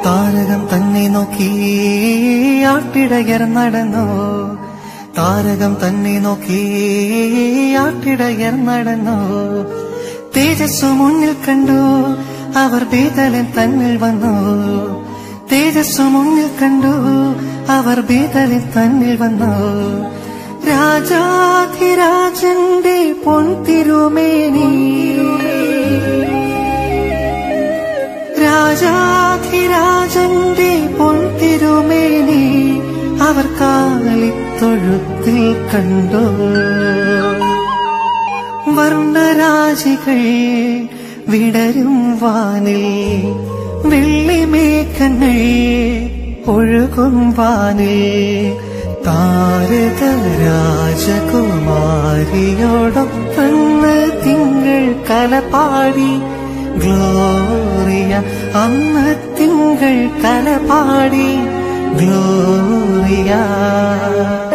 താരകം തന്നെ നോക്കി ആട്ടിടയർ നടന്നു താരകം തന്നെ നോക്കി ആട്ടിടയർ നടന്നു തേജസ്സു മുന്നിൽ കണ്ടു അവർ ബീതലൻ തന്നിൽ വന്നു തേജസ്സു മുന്നിൽ കണ്ടു അവർ ബീതലിൽ തന്നിൽ വന്നു രാജാധിരാജന്റെ പൊൻതിരുമേനി രാജാധിരാജന്റെ പൊൻതിരുമേനി അവർ കാലിത്തൊഴുത്തിൽ കണ്ടു വർണ്ണരാജികൾ വിടരും വാനിൽ വെള്ളിമേഘങ്ങൾ ഒഴുകും വാനിൽ താരക രാജകുമാരിയോടൊപ്പന്ന് തിങ്കൾ കലപാടി ഗ്ലോറിയ അന്ന് തിങ്കൾ കലപാടി ഗ്ലോറിയ